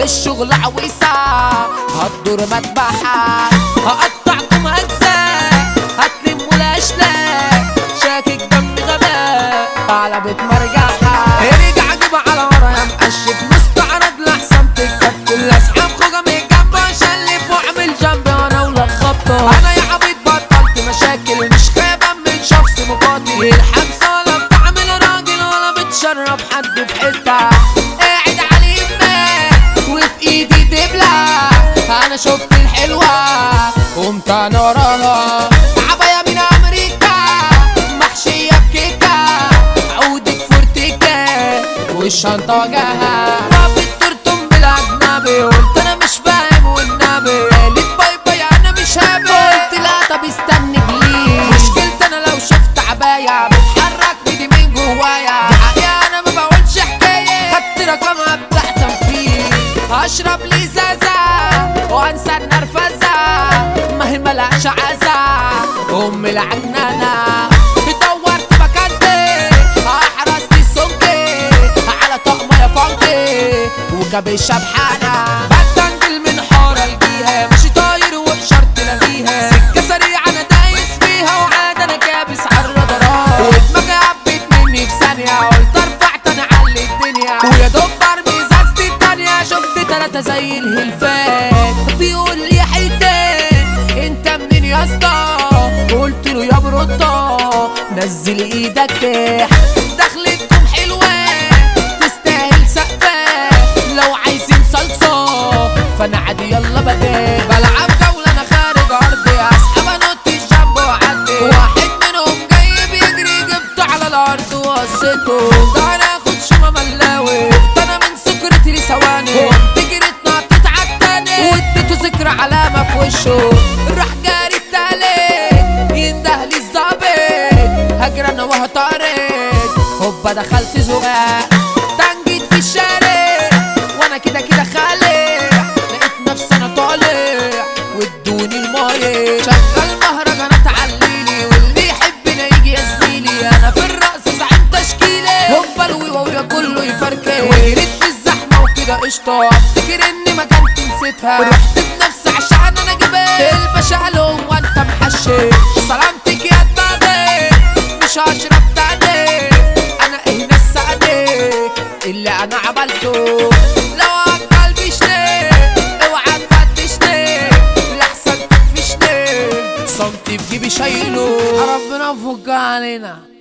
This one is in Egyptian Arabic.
الشغل عويسة هتدور مذبحة هقطعكم أجزاء هتلموا الأشلاء شاكك دم غباء على بيت مرجعها ارجع جيب على ورا يا مقشف مستعرض لحسن تتكتل اسحب خوجة من الجنب اشلف واعمل جنبي وانا ولا خبطة انا يا عبيط بطلت مشاكل مش خايبة من شخص مقاتل الحبسة ولا بتعمل راجل ولا بتشرب حد في حتة قاعد على يمك وفي ايدي دبلة انا شفت الحلوة قمت انا وراها عباية من امريكا محشية بكيكة عودة فورتيكا والشنطة جاها رابط ترتم بالاجنبي قلت انا مش فاهم والنبي قالت باي باي انا مش هابي قلت لا طب استني بليز مشكلتي انا لو شفت عباية بتحرك بدي من جوايا دي حقيقة انا ما بقولش حكاية خدت رقمها بتاع تنفيذ هشرب لي زازة وانسى النرفزة ما هي ملهاش عزة ام العجنانة دورت مكانتي احرست السمكي على طقم يا فانكي وكابي شبحانة بتنجل من حارة الجيها مش طاير وشرط لاقيها سكة سريعة انا دايس فيها وعاد انا كابس على الرادارات ودماغي عبت مني في ثانية قلت ارفعت انا علي الدنيا ويا دوب برمي ازازتي التانية شفت تلاتة زي الهلفان بيقول لي حيتين انت منين يا اسطى قلت له يا بروطة نزل ايدك تحت دخلتكم حلوة تستاهل سقفة لو عايزين صلصة فانا عادي يلا بدأ بلعب جولة انا خارج ارضي اسحب انط الجنب واعدي واحد منهم جاي بيجري جبته على الارض وقصته ده انا اخد شومة ملاوي فقت انا من سكرتي لثواني قمت جريت نطيت عالتاني واديته ذكرى علامة في وشه راح جاري التالت ينده لي الظابط هجري انا وهطارد هوبا دخلت زقاق تنجيت في الشارع وانا كده كده خالع لقيت نفسي انا طالع وادوني المايه شغال مهرجانات عليلي واللي يحبنا يجي يا زميلي انا في الرقص زعيم تشكيلي هوبا الويوا ويا كله يفركش وجريت في الزحمه وكده قشطه افتكر اني مكانتي نسيتها رحت بنفسي عشان انا جبت الباشا لهم وانت محشش سلامتك يا دماغي مش هشرب تاني انا ايه نساني اللي انا عملته لو عقل شني اوعى تفتشني لحسن تفشني صمتي في جيبي شايله ربنا يفك علينا